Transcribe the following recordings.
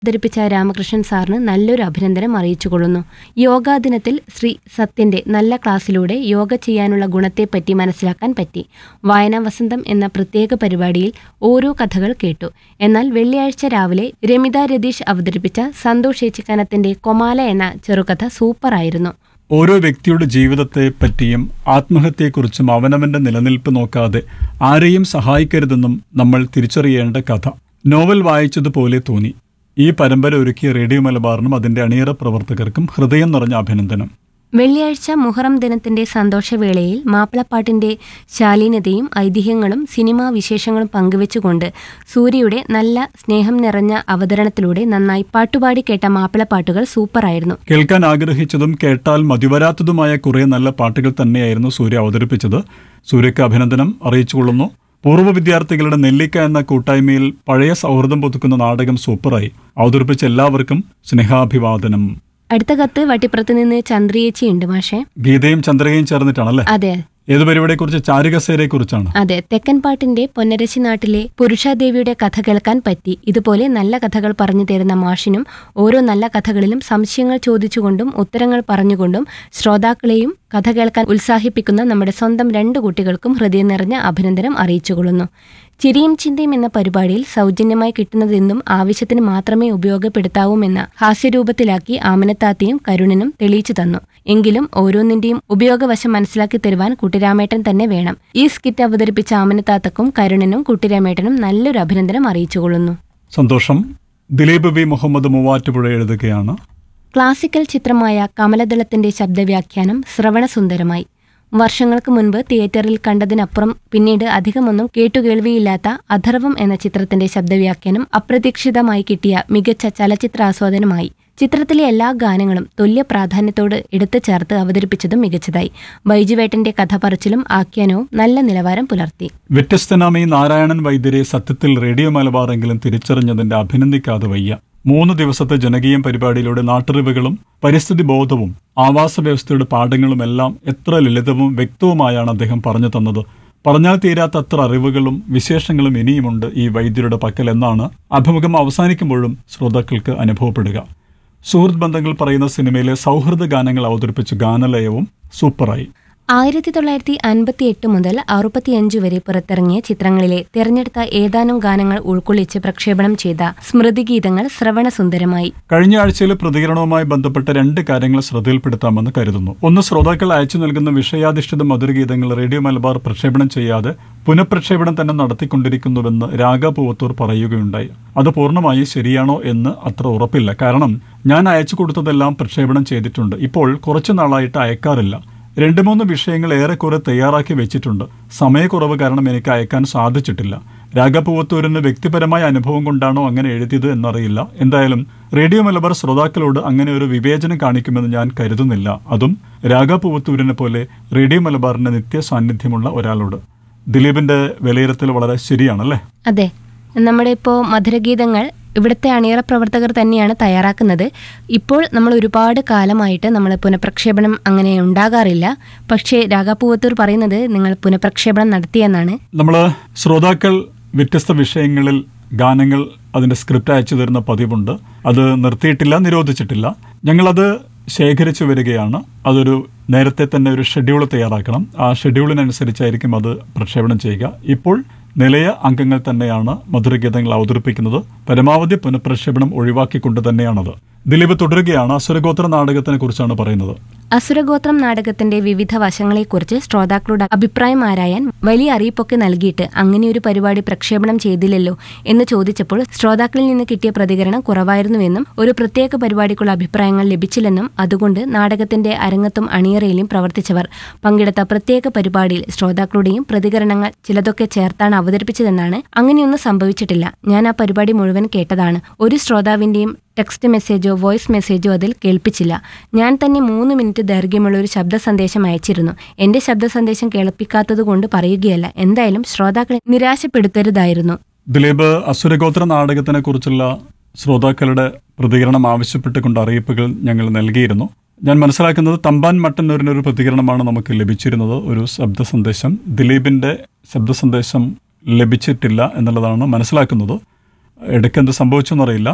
അവതരിപ്പിച്ച രാമകൃഷ്ണൻ സാറിന് നല്ലൊരു അഭിനന്ദനം അറിയിച്ചുകൊള്ളുന്നു യോഗാ ദിനത്തിൽ ശ്രീ സത്യന്റെ നല്ല ക്ലാസ്സിലൂടെ യോഗ ചെയ്യാനുള്ള ഗുണത്തെപ്പറ്റി മനസ്സിലാക്കാൻ പറ്റി വായനാ വസന്തം എന്ന പ്രത്യേക പരിപാടിയിൽ ഓരോ കഥകൾ കേട്ടു എന്നാൽ വെള്ളിയാഴ്ച രാവിലെ രമിത രതീഷ് അവതരിപ്പിച്ച സന്തോഷ് ഏച്ചിക്കാനത്തിന്റെ കൊമാല എന്ന ചെറുകഥ സൂപ്പറായിരുന്നു ഓരോ വ്യക്തിയുടെ ജീവിതത്തെ പറ്റിയും ആത്മഹത്യയെക്കുറിച്ചും അവനവന്റെ നിലനിൽപ്പ് നോക്കാതെ ആരെയും സഹായിക്കരുതെന്നും നമ്മൾ തിരിച്ചറിയേണ്ട കഥ നോവൽ വായിച്ചതുപോലെ തോന്നി ഈ പരമ്പര ഒരുക്കിയ റേഡിയോ മലബാറിനും അതിന്റെ അണിയറ പ്രവർത്തകർക്കും ഹൃദയം നിറഞ്ഞ അഭിനന്ദനം വെള്ളിയാഴ്ച മുഹറം ദിനത്തിന്റെ സന്തോഷവേളയിൽ മാപ്പിളപ്പാട്ടിന്റെ ശാലീനതയും ഐതിഹ്യങ്ങളും സിനിമാ വിശേഷങ്ങളും പങ്കുവെച്ചുകൊണ്ട് സൂര്യയുടെ നല്ല സ്നേഹം നിറഞ്ഞ അവതരണത്തിലൂടെ നന്നായി പാട്ടുപാടി കേട്ട മാപ്പിളപ്പാട്ടുകൾ സൂപ്പറായിരുന്നു കേൾക്കാൻ ആഗ്രഹിച്ചതും കേട്ടാൽ മതിവരാത്തതുമായ കുറെ നല്ല പാട്ടുകൾ തന്നെയായിരുന്നു സൂര്യ അവതരിപ്പിച്ചത് സൂര്യക്ക് അഭിനന്ദനം അറിയിച്ചുകൊള്ളുന്നു പൂർവ്വ വിദ്യാർത്ഥികളുടെ നെല്ലിക്ക എന്ന കൂട്ടായ്മയിൽ പഴയ സൗഹൃദം പുതുക്കുന്ന നാടകം സൂപ്പറായി അവതരിപ്പിച്ച എല്ലാവർക്കും സ്നേഹാഭിവാദനം അടുത്ത കത്ത് വട്ടിപ്പുറത്ത് നിന്ന് ചന്ദ്രിയേച്ചി ഉണ്ട് മാഷെ ഗീതയും ചന്ദ്രകയും ചേർന്നിട്ടാണല്ലേ അതെ ഏത് പരിപാടിയെക്കുറിച്ച് ചാരുകസേരയെ കുറിച്ചാണ് അതെ തെക്കൻ പാട്ടിന്റെ പൊന്നരശി നാട്ടിലെ പുരുഷാദേവിയുടെ കഥ കേൾക്കാൻ പറ്റി ഇതുപോലെ നല്ല കഥകൾ പറഞ്ഞു തരുന്ന മാഷിനും ഓരോ നല്ല കഥകളിലും സംശയങ്ങൾ ചോദിച്ചുകൊണ്ടും ഉത്തരങ്ങൾ പറഞ്ഞുകൊണ്ടും ശ്രോതാക്കളെയും കഥ കേൾക്കാൻ ഉത്സാഹിപ്പിക്കുന്ന നമ്മുടെ സ്വന്തം രണ്ട് കുട്ടികൾക്കും ഹൃദയം നിറഞ്ഞ അഭിനന്ദനം അറിയിച്ചുകൊള്ളുന്നു ചിരിയും ചിന്തയും എന്ന പരിപാടിയിൽ സൗജന്യമായി കിട്ടുന്നതെന്നും ആവശ്യത്തിന് മാത്രമേ ഉപയോഗപ്പെടുത്താവൂമെന്ന ഹാസ്യരൂപത്തിലാക്കി ആമനത്താത്തയും കരുണനും തെളിയിച്ചു തന്നു എങ്കിലും ഓരോന്നിന്റെയും ഉപയോഗവശം മനസ്സിലാക്കി തരുവാൻ കുട്ടിരാമേട്ടൻ തന്നെ വേണം ഈ സ്കിറ്റ് അവതരിപ്പിച്ച ആമനത്താത്തക്കും കരുണനും കുട്ടിരാമേട്ടനും നല്ലൊരു അഭിനന്ദനം അറിയിച്ചുകൊള്ളുന്നു സന്തോഷം ദിലീപ് വി മുഹമ്മദ് മൂവാറ്റുപുഴ എഴുതുകയാണ് ക്ലാസിക്കൽ ചിത്രമായ കമലദളത്തിന്റെ ശബ്ദവ്യാഖ്യാനം ശ്രവണസുന്ദരമായി വർഷങ്ങൾക്ക് മുൻപ് തിയേറ്ററിൽ കണ്ടതിനപ്പുറം പിന്നീട് അധികമൊന്നും കേട്ടുകേൾവിയില്ലാത്ത അഥർവം എന്ന ചിത്രത്തിന്റെ ശബ്ദവ്യാഖ്യാനം അപ്രതീക്ഷിതമായി കിട്ടിയ മികച്ച ചലച്ചിത്രാസ്വാദനമായി ചിത്രത്തിലെ എല്ലാ ഗാനങ്ങളും തുല്യ പ്രാധാന്യത്തോട് എടുത്തു ചേർത്ത് അവതരിപ്പിച്ചതും മികച്ചതായി ബൈജുവേട്ടന്റെ കഥ പറച്ചിലും ആഖ്യാനവും നല്ല നിലവാരം പുലർത്തി വ്യത്യസ്തനാമി നാരായണൻ വൈദ്യരെ സത്യത്തിൽ റേഡിയോ മലബാറെങ്കിലും തിരിച്ചറിഞ്ഞതിന്റെ അഭിനന്ദിക്കാതെ വയ്യ മൂന്ന് ദിവസത്തെ ജനകീയം പരിപാടിയിലൂടെ നാട്ടറിവുകളും പരിസ്ഥിതി ബോധവും ആവാസ വ്യവസ്ഥയുടെ പാഠങ്ങളും എല്ലാം എത്ര ലളിതവും വ്യക്തവുമായാണ് അദ്ദേഹം പറഞ്ഞു തന്നത് പറഞ്ഞാൽ തീരാത്ത അത്ര അറിവുകളും വിശേഷങ്ങളും ഇനിയുമുണ്ട് ഈ വൈദ്യരുടെ പക്കൽ എന്നാണ് അഭിമുഖം അവസാനിക്കുമ്പോഴും ശ്രോതാക്കൾക്ക് അനുഭവപ്പെടുക സുഹൃത്ത് ബന്ധങ്ങൾ പറയുന്ന സിനിമയിലെ സൗഹൃദ ഗാനങ്ങൾ അവതരിപ്പിച്ച ഗാനലയവും സൂപ്പറായി ആയിരത്തി തൊള്ളായിരത്തി അൻപത്തി എട്ട് മുതൽ അറുപത്തിയഞ്ച് വരെ പുറത്തിറങ്ങിയ ചിത്രങ്ങളിലെ തിരഞ്ഞെടുത്ത ഏതാനും ഗാനങ്ങൾ ഉൾക്കൊള്ളിച്ച് പ്രക്ഷേപണം ചെയ്ത സ്മൃതിഗീതങ്ങൾ ശ്രവണസുന്ദരമായി കഴിഞ്ഞ ആഴ്ചയിലെ പ്രതികരണവുമായി ബന്ധപ്പെട്ട രണ്ട് കാര്യങ്ങൾ ശ്രദ്ധയിൽപ്പെടുത്താമെന്ന് കരുതുന്നു ഒന്ന് ശ്രോതാക്കൾ അയച്ചു നൽകുന്ന വിഷയാധിഷ്ഠിത മധുരഗീതങ്ങൾ റേഡിയോ മലബാർ പ്രക്ഷേപണം ചെയ്യാതെ പുനഃപ്രക്ഷേപണം തന്നെ നടത്തിക്കൊണ്ടിരിക്കുന്നുവെന്ന് രാഗ പൂവത്തൂർ പറയുകയുണ്ടായി അത് പൂർണ്ണമായി ശരിയാണോ എന്ന് അത്ര ഉറപ്പില്ല കാരണം ഞാൻ അയച്ചു കൊടുത്തതെല്ലാം പ്രക്ഷേപണം ചെയ്തിട്ടുണ്ട് ഇപ്പോൾ കുറച്ചു നാളായിട്ട് അയക്കാറില്ല രണ്ട് മൂന്ന് വിഷയങ്ങൾ ഏറെക്കുറെ തയ്യാറാക്കി വെച്ചിട്ടുണ്ട് സമയക്കുറവ് കാരണം എനിക്ക് അയക്കാൻ സാധിച്ചിട്ടില്ല രാഗപൂവത്തൂരിന് വ്യക്തിപരമായ അനുഭവം കൊണ്ടാണോ അങ്ങനെ എഴുതിയത് എന്നറിയില്ല എന്തായാലും റേഡിയോ മലബാർ ശ്രോതാക്കളോട് അങ്ങനെ ഒരു വിവേചനം കാണിക്കുമെന്ന് ഞാൻ കരുതുന്നില്ല അതും രാഗപൂവത്തൂരിനെ പോലെ റേഡിയോ മലബാറിന്റെ നിത്യ സാന്നിധ്യമുള്ള ഒരാളോട് ദിലീപിന്റെ വിലയിരുത്തൽ വളരെ ശരിയാണല്ലേ അതെ നമ്മുടെ ഇപ്പോൾ മധുരഗീതങ്ങൾ ഇവിടുത്തെ അണിയറ പ്രവർത്തകർ തന്നെയാണ് തയ്യാറാക്കുന്നത് ഇപ്പോൾ നമ്മൾ ഒരുപാട് കാലമായിട്ട് നമ്മൾ പുനഃപ്രക്ഷേപണം അങ്ങനെ ഉണ്ടാകാറില്ല പക്ഷേ രാഗാപൂവത്തൂർ പറയുന്നത് നിങ്ങൾ പുനഃപ്രക്ഷേപണം നടത്തിയെന്നാണ് നമ്മൾ ശ്രോതാക്കൾ വ്യത്യസ്ത വിഷയങ്ങളിൽ ഗാനങ്ങൾ അതിന്റെ സ്ക്രിപ്റ്റ് അയച്ചു തരുന്ന പതിവുണ്ട് അത് നിർത്തിയിട്ടില്ല നിരോധിച്ചിട്ടില്ല ഞങ്ങളത് ശേഖരിച്ചു വരികയാണ് അതൊരു നേരത്തെ തന്നെ ഒരു ഷെഡ്യൂൾ തയ്യാറാക്കണം ആ ഷെഡ്യൂളിനനുസരിച്ചായിരിക്കും അത് പ്രക്ഷേപണം ചെയ്യുക ഇപ്പോൾ നിലയ അംഗങ്ങൾ തന്നെയാണ് മധുരഗീതങ്ങൾ അവതരിപ്പിക്കുന്നത് പരമാവധി പുനഃപ്രക്ഷേപണം ഒഴിവാക്കിക്കൊണ്ട് തന്നെയാണത് ദിലീപ് തുടരുകയാണ് അസുരഗോത്ര നാടകത്തിനെ കുറിച്ചാണ് പറയുന്നത് അസുരഗോത്രം നാടകത്തിന്റെ വിവിധ വശങ്ങളെക്കുറിച്ച് ശ്രോതാക്കളുടെ അഭിപ്രായം ആരായാൻ വലിയ അറിയിപ്പൊക്കെ നൽകിയിട്ട് അങ്ങനെ ഒരു പരിപാടി പ്രക്ഷേപണം ചെയ്തില്ലല്ലോ എന്ന് ചോദിച്ചപ്പോൾ ശ്രോതാക്കളിൽ നിന്ന് കിട്ടിയ പ്രതികരണം കുറവായിരുന്നുവെന്നും ഒരു പ്രത്യേക പരിപാടിക്കുള്ള അഭിപ്രായങ്ങൾ ലഭിച്ചില്ലെന്നും അതുകൊണ്ട് നാടകത്തിന്റെ അരങ്ങത്തും അണിയറയിലും പ്രവർത്തിച്ചവർ പങ്കെടുത്ത പ്രത്യേക പരിപാടിയിൽ ശ്രോതാക്കളുടെയും പ്രതികരണങ്ങൾ ചിലതൊക്കെ ചേർത്താണ് അവതരിപ്പിച്ചതെന്നാണ് അങ്ങനെയൊന്നും സംഭവിച്ചിട്ടില്ല ഞാൻ ആ പരിപാടി മുഴുവൻ കേട്ടതാണ് ഒരു ശ്രോതാവിന്റെയും ടെക്സ്റ്റ് മെസ്സേജോ വോയിസ് മെസ്സേജോ അതിൽ കേൾപ്പിച്ചില്ല ഞാൻ തന്നെ മൂന്ന് മിനിറ്റ് ദൈർഘ്യമുള്ള ഒരു ശബ്ദ സന്ദേശം അയച്ചിരുന്നു എന്റെ ശബ്ദ സന്ദേശം കേൾപ്പിക്കാത്തത് കൊണ്ട് പറയുകയല്ല എന്തായാലും ശ്രോതാക്കളെ നിരാശപ്പെടുത്തരുതായിരുന്നു ദിലീപ് അസുരഗോത്ര നാടകത്തിനെ കുറിച്ചുള്ള ശ്രോതാക്കളുടെ പ്രതികരണം ആവശ്യപ്പെട്ടുകൊണ്ട് അറിയിപ്പുകൾ ഞങ്ങൾ നൽകിയിരുന്നു ഞാൻ മനസ്സിലാക്കുന്നത് തമ്പാൻ മട്ടന്നൂരിന് ഒരു പ്രതികരണമാണ് നമുക്ക് ലഭിച്ചിരുന്നത് ഒരു ശബ്ദ സന്ദേശം ദിലീപിന്റെ ശബ്ദ സന്ദേശം ലഭിച്ചിട്ടില്ല എന്നുള്ളതാണ് മനസ്സിലാക്കുന്നത് ഇടയ്ക്ക് എന്ത് സംഭവിച്ചെന്നറിയില്ല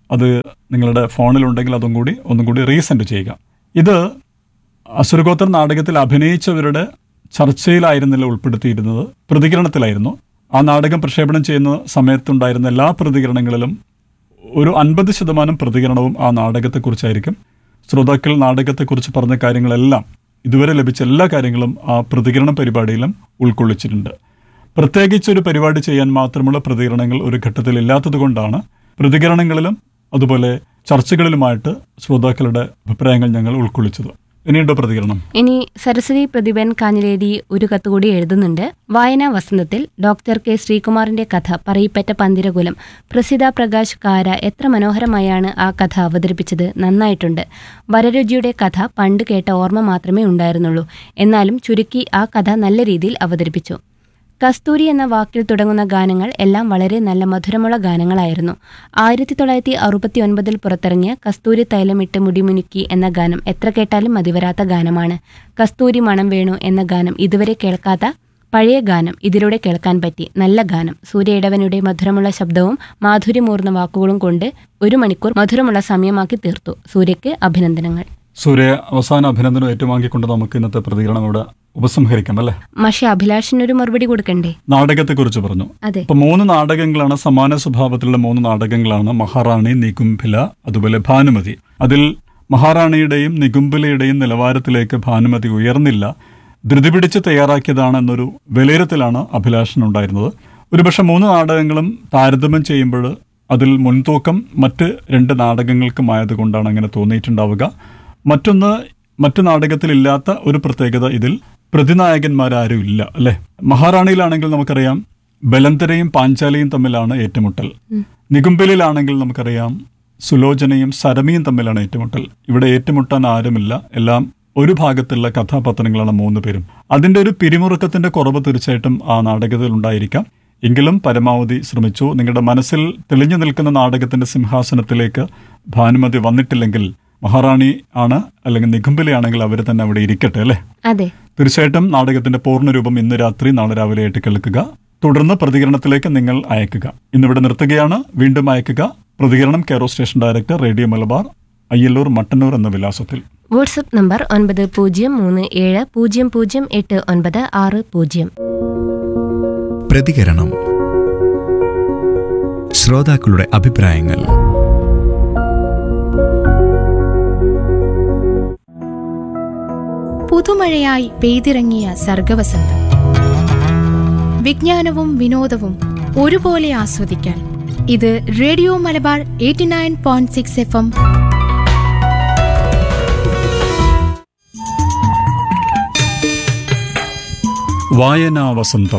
അത് നിങ്ങളുടെ ഫോണിലുണ്ടെങ്കിൽ അതും കൂടി ഒന്നും കൂടി റീസെൻഡ് ചെയ്യുക ഇത് അസുരഗോത്ര നാടകത്തിൽ അഭിനയിച്ചവരുടെ ചർച്ചയിലായിരുന്നില്ല ഉൾപ്പെടുത്തിയിരുന്നത് പ്രതികരണത്തിലായിരുന്നു ആ നാടകം പ്രക്ഷേപണം ചെയ്യുന്ന സമയത്തുണ്ടായിരുന്ന എല്ലാ പ്രതികരണങ്ങളിലും ഒരു അൻപത് ശതമാനം പ്രതികരണവും ആ നാടകത്തെക്കുറിച്ചായിരിക്കും ശ്രോതാക്കൾ നാടകത്തെക്കുറിച്ച് പറഞ്ഞ കാര്യങ്ങളെല്ലാം ഇതുവരെ ലഭിച്ച എല്ലാ കാര്യങ്ങളും ആ പ്രതികരണ പരിപാടിയിലും ഉൾക്കൊള്ളിച്ചിട്ടുണ്ട് പ്രത്യേകിച്ച് ഒരു പരിപാടി ചെയ്യാൻ മാത്രമുള്ള പ്രതികരണങ്ങൾ ഒരു ഘട്ടത്തിൽ ഇല്ലാത്തതുകൊണ്ടാണ് പ്രതികരണങ്ങളിലും അതുപോലെ ചർച്ചകളിലുമായിട്ട് ശ്രോതാക്കളുടെ അഭിപ്രായങ്ങൾ ഞങ്ങൾ ഉൾക്കൊള്ളിച്ചത് ഇനിയുണ്ടോ പ്രതികരണം ഇനി സരസ്വതി പ്രതിഭൻ കാഞ്ഞിലേരി ഒരു കത്ത് കൂടി എഴുതുന്നുണ്ട് വായനാ വസന്തത്തിൽ ഡോക്ടർ കെ ശ്രീകുമാറിന്റെ കഥ പറയിപ്പറ്റ പന്തിരകുലം പ്രസിദ്ധ പ്രകാശ് കാര എത്ര മനോഹരമായാണ് ആ കഥ അവതരിപ്പിച്ചത് നന്നായിട്ടുണ്ട് വരരുചിയുടെ കഥ പണ്ട് കേട്ട ഓർമ്മ മാത്രമേ ഉണ്ടായിരുന്നുള്ളൂ എന്നാലും ചുരുക്കി ആ കഥ നല്ല രീതിയിൽ അവതരിപ്പിച്ചു കസ്തൂരി എന്ന വാക്കിൽ തുടങ്ങുന്ന ഗാനങ്ങൾ എല്ലാം വളരെ നല്ല മധുരമുള്ള ഗാനങ്ങളായിരുന്നു ആയിരത്തി തൊള്ളായിരത്തി അറുപത്തി ഒൻപതിൽ പുറത്തിറങ്ങിയ കസ്തൂരി തൈലമിട്ട് മുടിമുനുക്കി എന്ന ഗാനം എത്ര കേട്ടാലും മതിവരാത്ത ഗാനമാണ് കസ്തൂരി മണം വേണു എന്ന ഗാനം ഇതുവരെ കേൾക്കാത്ത പഴയ ഗാനം ഇതിലൂടെ കേൾക്കാൻ പറ്റി നല്ല ഗാനം സൂര്യ ഇടവനുടെ മധുരമുള്ള ശബ്ദവും മാധുര്യമൂർന്ന വാക്കുകളും കൊണ്ട് ഒരു മണിക്കൂർ മധുരമുള്ള സമയമാക്കി തീർത്തു സൂര്യയ്ക്ക് അഭിനന്ദനങ്ങൾ സൂര്യ അവസാന അഭിനന്ദനം ഏറ്റുവാങ്ങിക്കൊണ്ട് നമുക്ക് ഇന്നത്തെ പ്രതികരണം ഇവിടെ ഉപസംഹരിക്കാം അല്ലേ പക്ഷെ അഭിലാഷിനൊരു മറുപടി കൊടുക്കണ്ടേ നാടകത്തെക്കുറിച്ച് പറഞ്ഞു അതെ ഇപ്പൊ മൂന്ന് നാടകങ്ങളാണ് സമാന സ്വഭാവത്തിലുള്ള മൂന്ന് നാടകങ്ങളാണ് മഹാറാണി നികുംഭില അതുപോലെ ഭാനുമതി അതിൽ മഹാറാണിയുടെയും നികുംഭിലയുടെയും നിലവാരത്തിലേക്ക് ഭാനുമതി ഉയർന്നില്ല ധൃതി പിടിച്ച് തയ്യാറാക്കിയതാണ് എന്നൊരു വിലയിരുത്തലാണ് അഭിലാഷനുണ്ടായിരുന്നത് ഒരുപക്ഷെ മൂന്ന് നാടകങ്ങളും താരതമ്യം ചെയ്യുമ്പോൾ അതിൽ മുൻതൂക്കം മറ്റ് രണ്ട് നാടകങ്ങൾക്കുമായതുകൊണ്ടാണ് അങ്ങനെ തോന്നിയിട്ടുണ്ടാവുക മറ്റൊന്ന് മറ്റു നാടകത്തിലില്ലാത്ത ഒരു പ്രത്യേകത ഇതിൽ പ്രതിനായകന്മാരാരും ഇല്ല അല്ലെ മഹാറാണിയിലാണെങ്കിൽ നമുക്കറിയാം ബലന്തരയും പാഞ്ചാലിയും തമ്മിലാണ് ഏറ്റുമുട്ടൽ നികുംബലിലാണെങ്കിൽ നമുക്കറിയാം സുലോചനയും സരമിയും തമ്മിലാണ് ഏറ്റുമുട്ടൽ ഇവിടെ ഏറ്റുമുട്ടാൻ ആരുമില്ല എല്ലാം ഒരു ഭാഗത്തുള്ള കഥാപാത്രങ്ങളാണ് മൂന്ന് പേരും അതിന്റെ ഒരു പിരിമുറുക്കത്തിന്റെ കുറവ് തീർച്ചയായിട്ടും ആ നാടകത്തിൽ ഉണ്ടായിരിക്കാം എങ്കിലും പരമാവധി ശ്രമിച്ചു നിങ്ങളുടെ മനസ്സിൽ തെളിഞ്ഞു നിൽക്കുന്ന നാടകത്തിന്റെ സിംഹാസനത്തിലേക്ക് ഭാനുമതി വന്നിട്ടില്ലെങ്കിൽ മഹാറാണി ആണ് അല്ലെങ്കിൽ നികുംബിലയാണെങ്കിൽ അവർ തന്നെ അവിടെ ഇരിക്കട്ടെ അല്ലേ അതെ തീർച്ചയായിട്ടും നാടകത്തിന്റെ പൂർണ്ണരൂപം ഇന്ന് രാത്രി നാളെ രാവിലെ ആയിട്ട് കേൾക്കുക തുടർന്ന് പ്രതികരണത്തിലേക്ക് നിങ്ങൾ അയക്കുക ഇന്നിവിടെ നിർത്തുകയാണ് വീണ്ടും അയക്കുക പ്രതികരണം care of station director radio Malabar Ayyallur Mattannur എന്ന വിലാസത്തിൽ വാട്സപ്പ് നമ്പർ ഒൻപത് പൂജ്യം മൂന്ന് ഏഴ് പൂജ്യം പൂജ്യം എട്ട് ഒൻപത് ആറ് പൂജ്യം പ്രതികരണം ശ്രോതാക്കളുടെ അഭിപ്രായങ്ങൾ പുതുമഴയായി പെയ്തിറങ്ങിയ സർഗവസന്തം വിജ്ഞാനവും വിനോദവും ഒരുപോലെ ആസ്വദിക്കാൻ ഇത് radio Malabar eighty nine point six F M വായനാ വസന്തം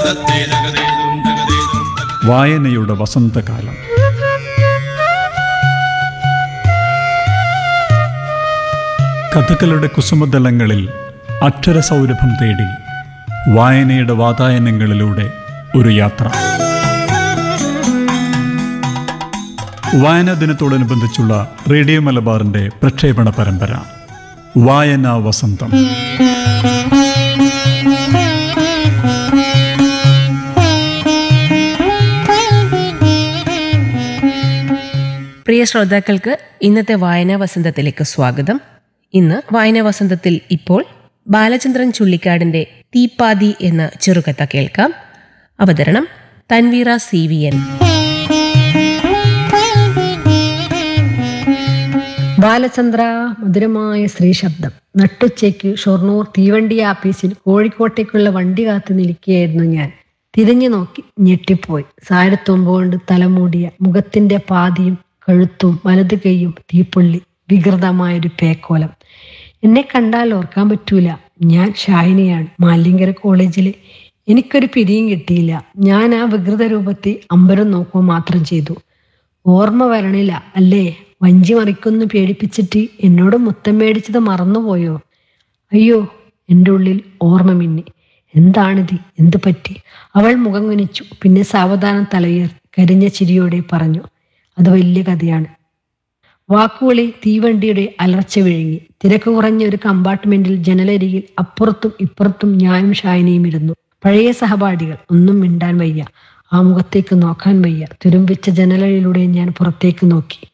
വായനയുടെ വസന്തകാലം കഥകളുടെ കുസുമതലങ്ങളിൽ അക്ഷരസൗരഭം തേടി വായനയുടെ വാതായനങ്ങളിലൂടെ ഒരു യാത്ര വായനാ ദിനത്തോടനുബന്ധിച്ചുള്ള റേഡിയോ മലബാറിന്റെ പ്രക്ഷേപണ പരമ്പര വായനാ വസന്തം പ്രിയ ശ്രോതാക്കൾക്ക് ഇന്നത്തെ വായനാ വസന്തത്തിലേക്ക് സ്വാഗതം ഇന്ന് വായനാ വസന്തത്തിൽ ഇപ്പോൾ ബാലചന്ദ്രൻ ചുള്ളിക്കാടിന്റെ തീപ്പാതി എന്ന ചെറുകഥ കേൾക്കാം അവതരണം Thanveera C V N Balachandra മധുരമായ സ്ത്രീ ശബ്ദം നട്ടുച്ചയ്ക്ക് ഷൊർണൂർ തീവണ്ടി ആപ്പീസിൽ കോഴിക്കോട്ടേക്കുള്ള വണ്ടി കാത്തു നിൽക്കുകയായിരുന്നു ഞാൻ തിരിഞ്ഞു നോക്കി ഞെട്ടിപ്പോയി സാരത്തുമ്പ് കൊണ്ട് തലമൂടിയ മുഖത്തിന്റെ പാതിയും കഴുത്തും വലതു കൈയും തീപ്പൊള്ളി വികൃതമായൊരു പേക്കോലം എന്നെ കണ്ടാൽ ഓർക്കാൻ പറ്റൂല ഞാൻ ഷാഹിനിയാണ് മാലിങ്കര കോളേജിലെ എനിക്കൊരു പിരിയും കിട്ടിയില്ല ഞാൻ ആ വികൃത രൂപത്തെ അമ്പരം നോക്കുക മാത്രം ചെയ്തു ഓർമ്മ വരണില്ല അല്ലേ വഞ്ചി മറിക്കൊന്ന് പേടിപ്പിച്ചിട്ട് എന്നോട് മുത്തം മേടിച്ചത് മറന്നുപോയോ അയ്യോ എൻ്റെ ഉള്ളിൽ ഓർമ്മ മിന്നി എന്താണിത് എന്ത് പറ്റി അവൾ മുഖം കുനിച്ചു പിന്നെ സാവധാനം തലയുയർ കരിഞ്ഞ ചിരിയോടെ പറഞ്ഞു അത് വലിയ കഥയാണ് വാക്കുകളിൽ തീവണ്ടിയുടെ അലർച്ച വിഴുങ്ങി തിരക്ക് കുറഞ്ഞ ഒരു കമ്പാർട്ട്മെന്റിൽ ജനലരികിൽ അപ്പുറത്തും ഇപ്പുറത്തും ഞാനും ഷായനയും ഇരുന്നു പഴയ സഹപാഠികൾ ഒന്നും മിണ്ടാൻ വയ്യ ആ മുഖത്തേക്ക് നോക്കാൻ വയ്യ തുരുമ്പിച്ച ജനലഴിയിലൂടെ ഞാൻ പുറത്തേക്ക് നോക്കി